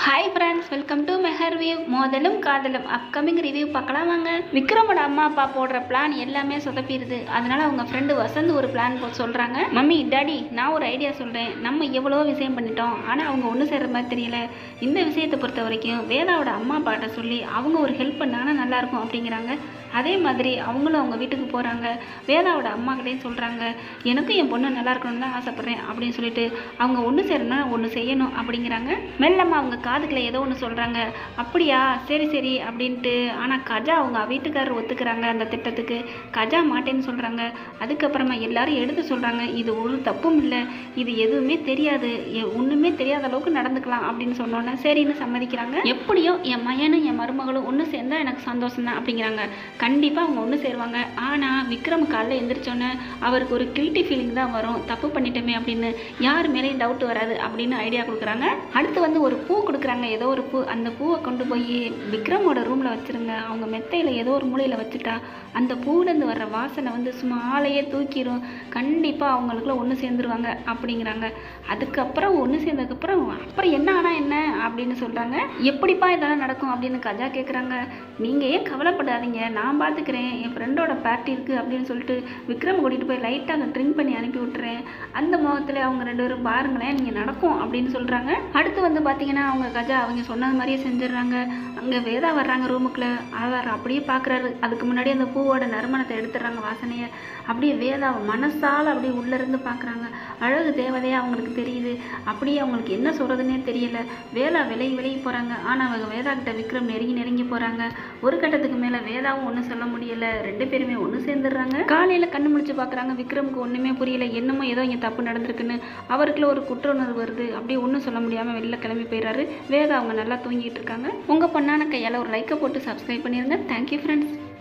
hi friends welcome to Mehar review Modhalum Kadhalum upcoming review பார்க்கலாம் வாங்க விக்ரமோட அம்மா அப்பா போடுற பிளான் எல்லாமே சொதப்பிடுது அதனால அவங்க ஃப்ரெண்டு வசந்த் ஒரு பிளான் போ சொல்கிறாங்க மம்மி டாடி நான் ஒரு ஐடியா சொல்கிறேன் நம்ம எவ்வளோ விஷயம் பண்ணிட்டோம் ஆனால் அவங்க ஒன்றும் செய்கிற மாதிரி தெரியல இந்த விஷயத்தை பொறுத்த வரைக்கும் வேதாவோட அம்மா அப்பாட்ட சொல்லி அவங்க ஒரு ஹெல்ப் பண்ணாங்கன்னா நல்லாயிருக்கும் அப்படிங்கிறாங்க அதே மாதிரி அவங்களும் அவங்க வீட்டுக்கு போகிறாங்க வேதாவோட அம்மாக்கிட்டையும் சொல்கிறாங்க எனக்கும் என் பொண்ணு நல்லா இருக்கணும்னு தான் ஆசைப்பட்றேன் அப்படின்னு சொல்லிட்டு அவங்க ஒன்று சேரணும்னா ஒன்று செய்யணும் அப்படிங்கிறாங்க மெல்லம்மா அவங்க காதுக்குள்ள ஏதோ ஒன்று சொல்கிறாங்க அப்படியா சரி சரி அப்படின்ட்டு ஆனால் கஜா அவங்க வீட்டுக்காரர் ஒத்துக்கிறாங்க அந்த திட்டத்துக்கு கஜா மாட்டேன்னு சொல்கிறாங்க அதுக்கப்புறமா எல்லாரும் எடுத்து சொல்கிறாங்க இது ஒரு தப்பும் இல்லை இது எதுவுமே தெரியாது எ- ஒண்ணுமே தெரியாத அளவுக்கு நடந்துக்கலாம் அப்படின்னு சொன்னோன்னே சரின்னு சம்மதிக்கிறாங்க எப்படியோ என் மயனும் என் மருமகளும் ஒன்று சேர்ந்தா எனக்கு சந்தோஷம் தான் அப்படிங்கிறாங்க கண்டிப்பாக அவங்க ஒன்று சேருவாங்க ஆனால் விக்ரம் காலைல எந்திரிச்சோன்னே அவருக்கு ஒரு கில்ட்டி ஃபீலிங் தான் வரும் தப்பு பண்ணிட்டோமே அப்படின்னு யார் மேலேயும் டவுட் வராது அப்படின்னு ஐடியா கொடுக்குறாங்க அடுத்து வந்து ஒரு பூ கொடுக்குறாங்க ஏதோ ஒரு பூ அந்த பூவை கொண்டு போய் விக்ரமோட ரூமில் வச்சிருங்க அவங்க மெத்தையில் ஏதோ ஒரு மூலையில் வச்சுட்டா அந்த பூவிலேருந்து வர்ற வாசனை வந்து சும்மா ஆளையே தூக்கிடும் கண்டிப்பாக அவங்களுக்குள்ள ஒன்று சேர்ந்துருவாங்க அப்படிங்கிறாங்க அதுக்கப்புறம் ஒன்று சேர்ந்ததுக்கப்புறம் அப்புறம் என்ன ஆனால் என்ன அப்படின்னு சொல்கிறாங்க எப்படிப்பா இதெல்லாம் நடக்கும் அப்படின்னு கஜா கேட்குறாங்க நீங்கள் ஏன் கவலைப்படாதீங்க நான் பார்த்துக்கிறேன் என் ஃப்ரெண்டோட பார்ட்டி இருக்குது அப்படின்னு சொல்லிட்டு விக்ரம் கூட்டிகிட்டு போய் லைட்டாக ட்ரிங்க் பண்ணி அனுப்பி விட்டுறேன் அந்த முகத்தில் அவங்க ரெண்டு பேரும் பாருங்களேன் நீங்கள் நடக்கும் அப்படின்னு சொல்கிறாங்க அடுத்து வந்து பார்த்தீங்கன்னா அவங்க கஜா அவங்க சொன்னது மாதிரியே செஞ்சிடுறாங்க அங்கே வேதா வர்றாங்க ரூமுக்குள்ளே அவர் அப்படியே பார்க்குறாரு அதுக்கு முன்னாடி அந்த பூவோட நறுமணத்தை எடுத்துடுறாங்க வாசனையை அப்படியே வேதா மனசால் அப்படியே உள்ளேருந்து பார்க்குறாங்க அழகு தேவதையாக அவங்களுக்கு தெரியுது அப்படியே அவங்களுக்கு என்ன சொல்கிறதுனே தெரியல வேதா விலகி விலகி போகிறாங்க ஆனால் அவங்க வேதா கிட்ட விக்ரம் நெருங்கி நெருங்கி போகிறாங்க ஒரு கட்டத்துக்கு மேலே வேதாவும் ஒன்றும் சொல்ல முடியல ரெண்டு பேருமே ஒன்று சேர்ந்துடுறாங்க காலையில் கண்ணு முழிச்சு பார்க்குறாங்க விக்ரமுக்கு ஒன்றுமே புரியல என்னமோ ஏதோ இங்கே தப்பு நடந்திருக்குன்னு அவருக்குள்ள ஒரு குற்ற உணர்வு வருது அப்படியே ஒன்றும் சொல்ல முடியாமல் வெளில கிளம்பி போயிடுறாரு வேதா அவங்க நல்லா தூங்கிட்டு இருக்காங்க உங்கள் பொண்ணான கையால் ஒரு லைக்கை போட்டு சப்ஸ்கிரைப் பண்ணிடுங்க தேங்க்யூ ஃப்ரெண்ட்ஸ்